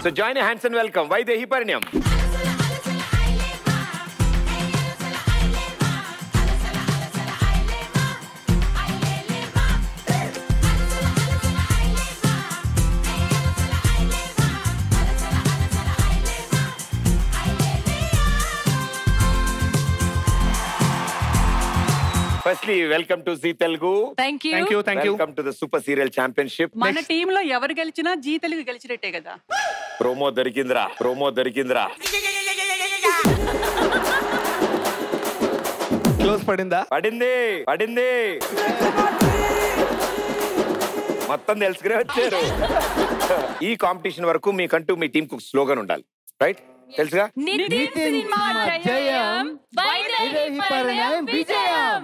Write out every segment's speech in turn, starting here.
So join hands and welcome Vaidehi Parinayam firstly welcome to Zee Telugu thank you thank you thank you welcome to the super serial championship మన team లో ఎవరు గెలిచినా G Telugu గెలిచినట్టే కదా promo దొరికిందిరా promo దొరికిందిరా close పడిందా పడింది పడింది మొత్తం తెలుసుకునే వచ్చారు ఈ కాంపిటీషన్ వరకు మీకంటూ మీ టీం కు స్లోగన్ ఉండాలి రైట్ తెలుసుగా నితిన్ సినిమా జయం వైదేహి పరిణయం విజయం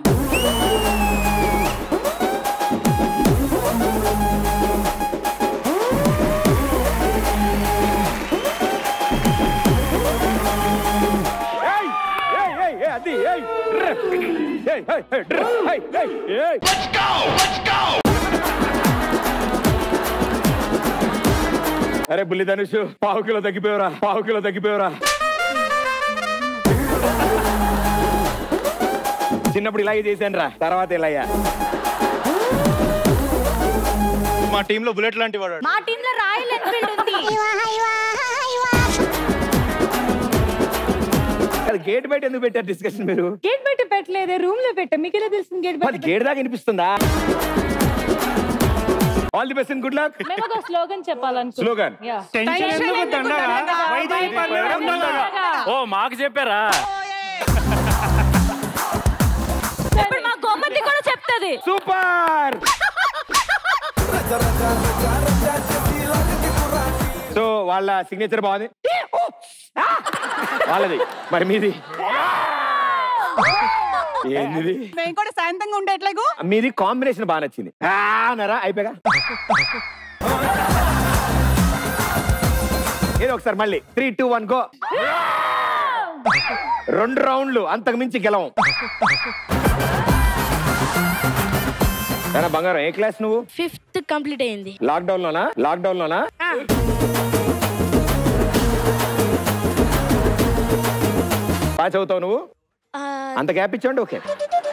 అది అరే బుల్లి ధనుష్ పావు కిలో తగ్గిపోయారా పావు కిలో తగ్గిపోయారా చిన్నప్పుడు ఇలాగే చేశాను రా తర్వాత ఇలా అయ్యా. మా టీమ్ లో బుల్లెట్ లాంటి వాడు మా టీమ్ లో రాయల్ ఎన్ఫీల్డ్ ఉంది అది గేట్ బయట ఎందుకు పెట్టారు డిస్కషన్ మీరు గేట్ బయట పెట్టలేదే రూమ్ లో పెట్టా మీకు ఎలా తెలిసింది గేట్ అది గేట్ దాకా వినిపిస్తుందా all the best good luck మేము ఒక స్లోగన్ చెప్పాలనుకుంటున్నాం స్లోగన్ Yeah. టెన్షన్ ఎందుకు దండగా వైదేహి పరిణయం దండగా ఓ మాకు చెప్పారా ఇప్పుడు మా గోమతి కూడా చెప్తది సూపర్ సో వాళ్ళ సిగ్నేచర్ బాగుంది ఆ! వాళ్ళది మరి మీది ఏంది మేము కూడా శాంతంగా ఉండేట్లాగూ మీది కాంబినేషన్ బాగా నచ్చింది ఆ, అన్నారా అయిపోయా ఏదో ఒకసారి మళ్ళీ త్రీ టూ వన్ గో రెండు రౌండ్లు అంతకు మించి గెలవం ఏనా బంగారం ఏ క్లాస్ నువ్వు ఫిఫ్త్ కంప్లీట్ అయింది లాక్డౌన్ లోనా లాక్డౌన్ లోనా బాగా చదువుతావు నువ్వు ఆ, అంత గ్యాప్ ఇచ్చోండి ఓకే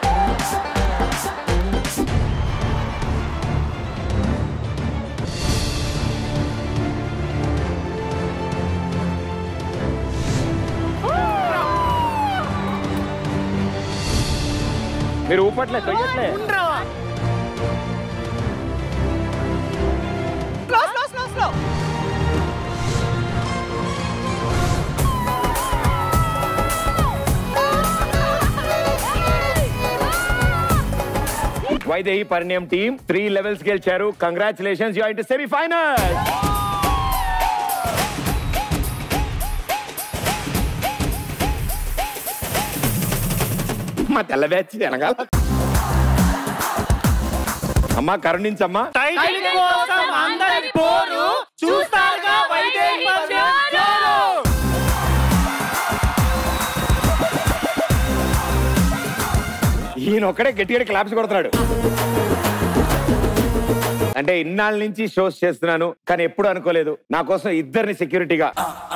మీరు ఊపట్లే తొయ్యట్లే slow slow slow slow Vaidehi Parinayam team three levels గెలిచారు కంగ్రాచులేషన్స్ యూ ఇంటి సెమీఫైనల్ మా తెల్ల బ్యాచ్ వెనకాల అమ్మా కరుణించమ్మా టైటిల్ కోసం అందరి పోరు చూస్తారుగా వైదేహి పరిణయం జోరు. ఈయన ఒక్కడే గట్టిగా క్లాప్స్ కొడుతున్నాడు అంటే ఇన్నాళ్ళ నుంచి షోస్ చేస్తున్నాను కానీ ఎప్పుడు అనుకోలేదు నా కోసం ఇద్దరిని సెక్యూరిటీగా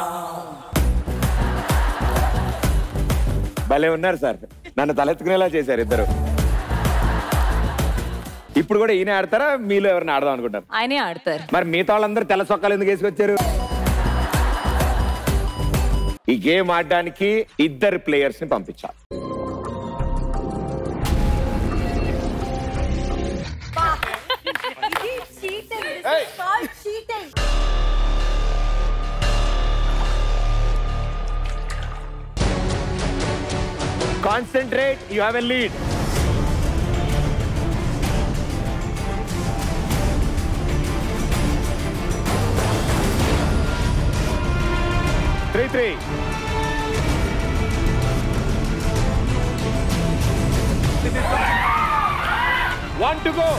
భలే ఉన్నారు సార్ నన్ను తలెత్తుకునేలా చేశారు ఇద్దరు ఇప్పుడు కూడా ఈయన ఆడతారా మీలో ఎవరిని ఆడదాం అనుకుంటారు ఆయనే ఆడతారు మరి మిగతా వాళ్ళందరూ తెల్ల సొక్కాలు ఎందుకు వేసుకొచ్చారు ఈ గేమ్ ఆడడానికి ఇద్దరు ప్లేయర్స్ ని పంపించాలి concentrate you have a lead three three one two go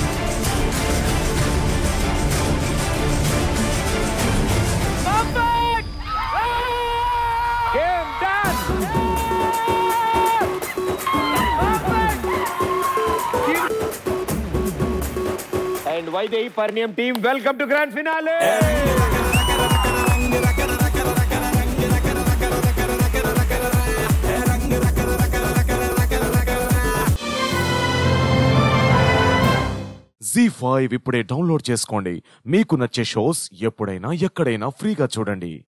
Game done! And Vaidehi Parniam team, welcome to grand finale! Zee five ఇప్పుడే డౌన్లోడ్ చేసుకోండి మీకు నచ్చే షోస్ ఎప్పుడైనా ఎక్కడైనా ఫ్రీగా చూడండి